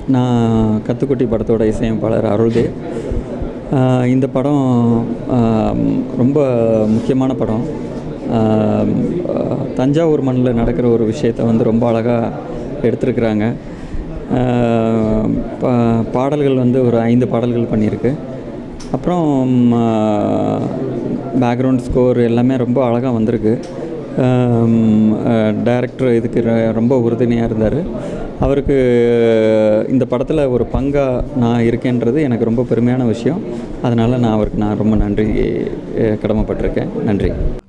நான் கத்துக்குட்டி படத்தோட இசையமைப்பாளர் அருள்தேவ் ஆஹ் இந்த படம் ஆம், ரொம்ப முக்கியமான படம் ஆம், ஆஹ் தஞ்சாவூர் மண்ணில் நடக்கிற ஒரு விஷயத்தை வந்து ரொம்ப அழகாக எடுத்திருக்கிறாங்க ஆஹ் பா- பாடல்கள் வந்து ஒரு ஐந்து பாடல்கள் பண்ணியிருக்கு அப்புறம் பேக்ரவுண்ட் ஸ்கோர் எல்லாமே ரொம்ப அழகாக வந்திருக்கு டைரக்டர் இதுக்கு ர- ரொம்ப உறுதுணையாக இருந்தார் அவருக்கு இந்த படத்தில் ஒரு பங்காக நான் இருக்கேன்றது எனக்கு ரொம்ப பெருமையான விஷயம் அதனால் நான் அவருக்கு நான் ரொம்ப நன்றி அஹ், கடமைப்பட்டிருக்கேன் நன்றி